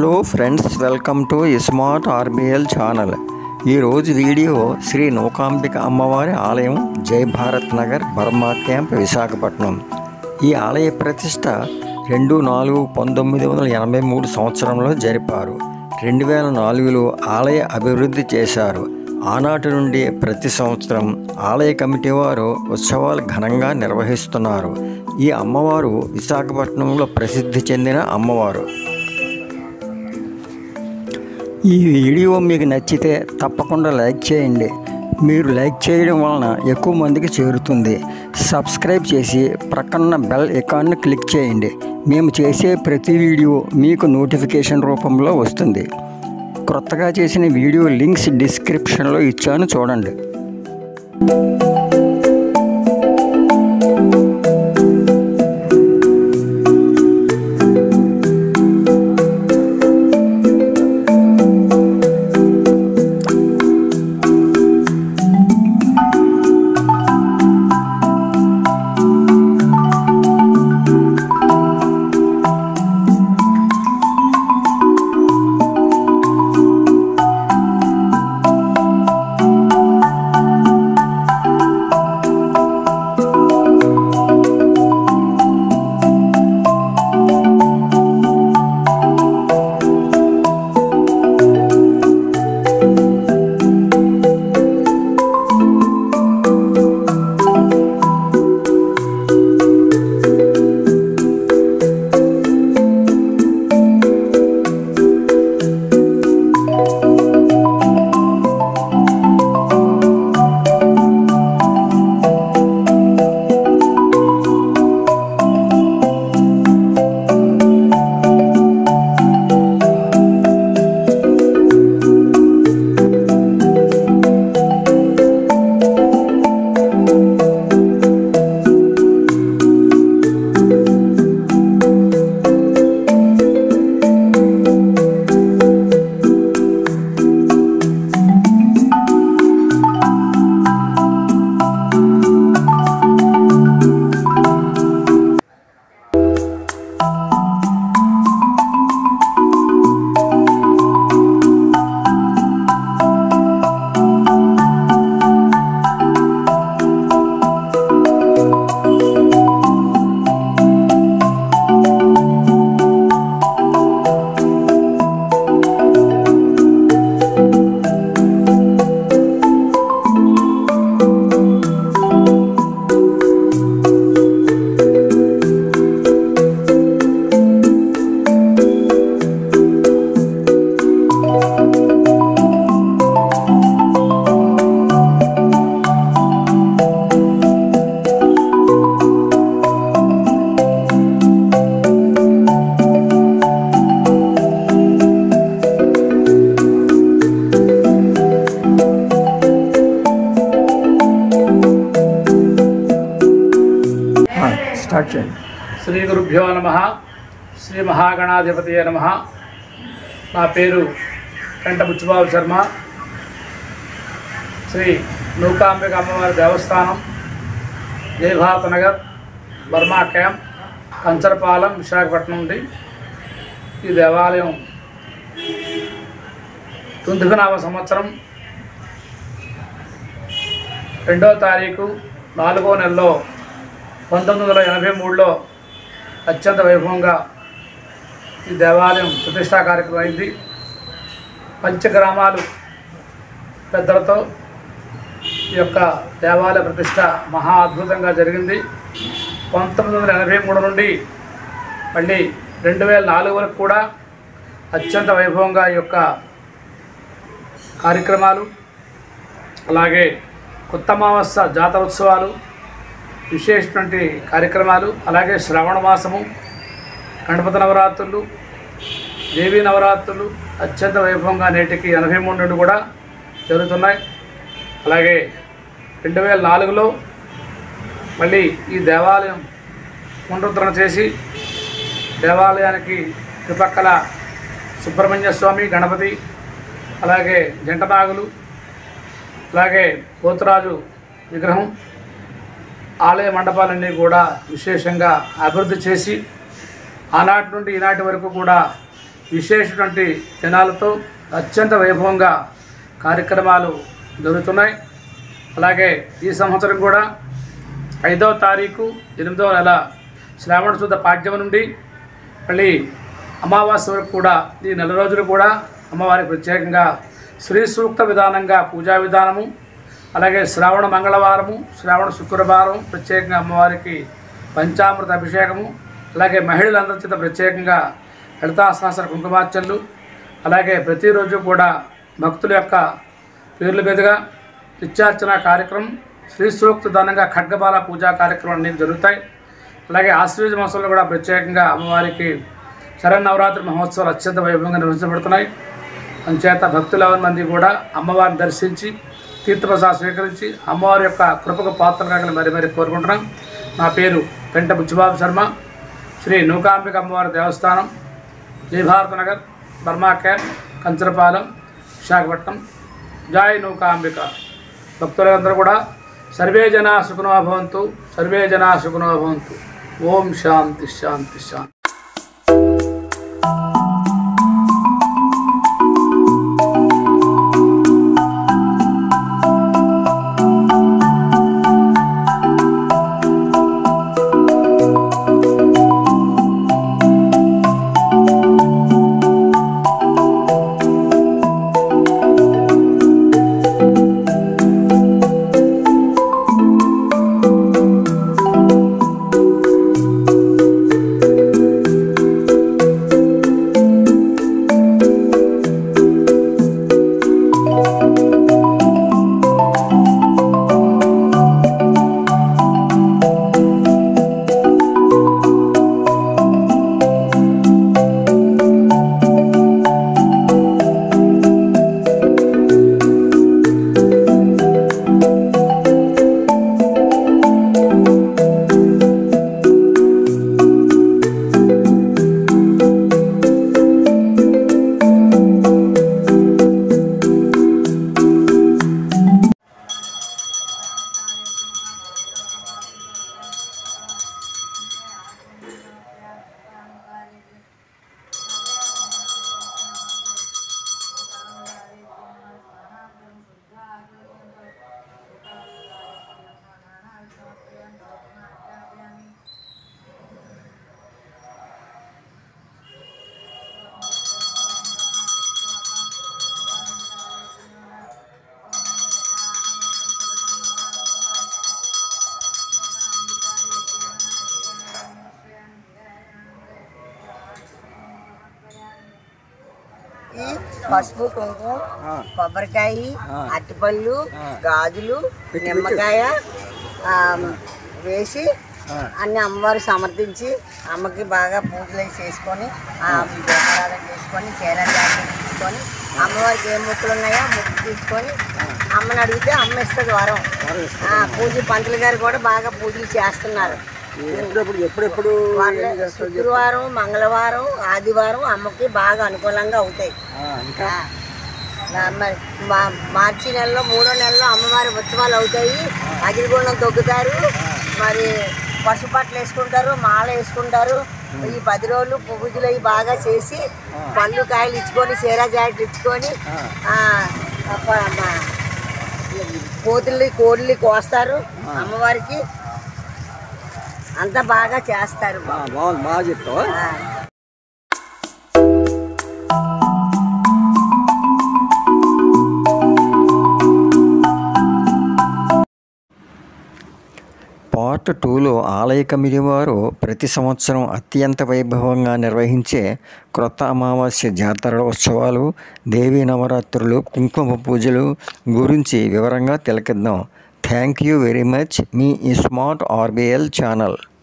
Hello friends welcome to smart RBL channel ఈరోజు video Shri Nookambika అమ్మవారి ఆలయం జై భారత్ నగర్ బర్మా క్యాంప్ విశాఖపట్నం ఈ ఆలయ ప్రతిష్ట రెండు నాలుగు పంతొమ్మిది వందల ఎనభై మూడు సంవత్సరంలో జరిపారు రెండు వేల నాలుగులో ఆలయ అభివృద్ధి చేశారు ఆనాటి నుండి ప్రతి సంవత్సరం ఆలయ కమిటీ వారు ఉత్సవాలు ఘనంగా నిర్వహిస్తున్నారు ఈ అమ్మవారు విశాఖపట్నంలో ప్రసిద్ధి చెందిన అమ్మవారు ఈ వీడియో మీకు నచ్చితే తప్పకుండా లైక్ చేయండి మీరు లైక్ చేయడం వలన ఎక్కువ మందికి చేరుతుంది సబ్స్క్రైబ్ చేసి ప్రక్కన బెల్ ఐకాన్ను క్లిక్ చేయండి మేము చేసే ప్రతి వీడియో మీకు నోటిఫికేషన్ రూపంలో వస్తుంది క్రొత్తగా చేసిన వీడియో లింక్స్ డిస్క్రిప్షన్లో ఇచ్చాను చూడండి స్టార్ట్ చేయండి శ్రీ గురుభ్యో నమ శ్రీ మహాగణాధిపతి నమ నా పేరు కంట బుచ్చిబాబు శర్మ శ్రీ నూకాంబిక అమ్మవారి దేవస్థానం జయభారత నగర్ బర్మా క్యాంప్ కంచరపాలెం విశాఖపట్నం నుండి ఈ దేవాలయం తుందుకునామ సంవత్సరం రెండో తారీఖు నాలుగో నెలలో పంతొమ్మిది వందల ఎనభై మూడులో అత్యంత వైభవంగా ఈ దేవాలయం ప్రతిష్టా కార్యక్రమం అయింది పంచగ్రామాలు పెద్దలతో ఈ యొక్క దేవాలయ ప్రతిష్ట మహా అద్భుతంగా జరిగింది పంతొమ్మిది వందల ఎనభై మూడు నుండి మళ్ళీ రెండు వేల నాలుగు వరకు కూడా అత్యంత వైభవంగా ఈ యొక్క కార్యక్రమాలు అలాగే కొత్త అమావాస్య జాతర ఉత్సవాలు విశేషటువంటి కార్యక్రమాలు అలాగే శ్రావణ మాసము గణపతి నవరాత్రులు దేవీ నవరాత్రులు అత్యంత వైభవంగా నేటికి ఎనభై మూడు నుండి కూడా జరుగుతున్నాయి అలాగే రెండు వేల నాలుగులో మళ్ళీ ఈ దేవాలయం పునరుద్ధరణ చేసి దేవాలయానికి ఇరుపక్కల సుబ్రహ్మణ్య స్వామి గణపతి అలాగే జంటనాగులు అలాగే పోతురాజు విగ్రహం ఆలయ మండపాలన్నీ కూడా విశేషంగా అభివృద్ధి చేసి ఆనాటి నుండి ఈనాటి వరకు కూడా విశేషటువంటి దినాలతో అత్యంత వైభవంగా కార్యక్రమాలు జరుగుతున్నాయి అలాగే ఈ సంవత్సరం కూడా ఐదవ తారీఖు ఎనిమిదవ నెల శ్రావణ శుద్ధ పాడ్యం నుండి మళ్ళీ అమావాస్య వరకు కూడా ఈ నెల రోజులు కూడా అమ్మవారికి ప్రత్యేకంగా శ్రీ సూక్త విధానంగా పూజా విధానము అలాగే శ్రావణ మంగళవారము శ్రావణ శుక్రవారం ప్రత్యేకంగా అమ్మవారికి పంచామృత అభిషేకము అలాగే మహిళలందరి చేత ప్రత్యేకంగా లలితా సహస్ర కుంకుమార్చనలు అలాగే ప్రతిరోజు కూడా భక్తుల యొక్క పేర్ల మీదుగా నిత్యార్చన కార్యక్రమం శ్రీ సూక్త దానంగా ఖడ్గబాల పూజా కార్యక్రమాలు అనేవి జరుగుతాయి అలాగే ఆశ్వీజ మాసంలో కూడా ప్రత్యేకంగా అమ్మవారికి శరన్నవరాత్రి మహోత్సవాలు అత్యంత వైభవంగా నిర్వహించబడుతున్నాయి అంచేత భక్తుల మంది కూడా అమ్మవారిని దర్శించి తీర్థప్రసాద స్వీకరించి అమ్మవారి యొక్క కృపకు పాత్ర కాగలని మరి మరి కోరుకుంటున్నాం నా పేరు పెంట బుచ్చిబాబు శర్మ శ్రీ నూకాంబిక అమ్మవారి దేవస్థానం జయభారత నగర్ బర్మా క్యాంప్ కంచరపాలెం విశాఖపట్నం జాయ్ నూకాంబిక భక్తులందరూ కూడా సర్వే జనా సుఖనో భవంతు సర్వే జనా సుఖనో భవంతు ఓం శాంతి శాంతి శాంతి ఈ పసుపు కుంకుమ కొబ్బరికాయ అరటిపళ్ళు గాజులు నిమ్మకాయ ఆ, వేసి అన్ని అమ్మవారు సమర్థించి అమ్మకి బాగా పూజలు అవి చేసుకొని ఆ దీపారాధన చేసుకొని చీర జాకెట్ తీసుకొని అమ్మవారికి ఏ మొక్కులు ఉన్నాయో మొక్కు తీసుకొని అమ్మని అడిగితే అమ్మ ఇస్తుంది వరం ఆ, పూజ పంతులు గారు కూడా బాగా పూజలు చేస్తున్నారు ఎప్పుడెప్పుడు ఎప్పుడెప్పుడు వాళ్ళ శుక్రవారం మంగళవారం ఆదివారం అమ్మకి బాగా అనుకూలంగా అవుతాయి ఇంకా ఆ, మరి మా- మార్చి నెలలో మూడో నెలలో అమ్మవారి ఉత్సవాలు అవుతాయి అగిరిగుండం తొక్కుతారు మరి పసుపట్లు వేసుకుంటారు మాల వేసుకుంటారు ఈ పది రోజులు పూజలు అవి బాగా చేసి పళ్ళు కాయలు ఇచ్చుకొని చీర జాకెట్ ఇచ్చుకొని ఆ, ప- మా- కోతుల్ని కోడిని కోస్తారు అమ్మవారికి అంతా బాగా చేస్తారు బాగుంది బాగా చెప్తావా ఆ. పార్ట్ టూలో ఆలయ కమిటీ వారు ప్రతి సంవత్సరం అత్యంత వైభవంగా నిర్వహించే క్రొత్త అమావాస్య జాతర ఉత్సవాలు దేవీ నవరాత్రులు కుంకుమ పూజలు గురించి వివరంగా తిలకిద్దాం థ్యాంక్ యూ వెరీ మచ్ మీ ఈ స్మార్ట్ ఆర్బిఎల్ ఛానల్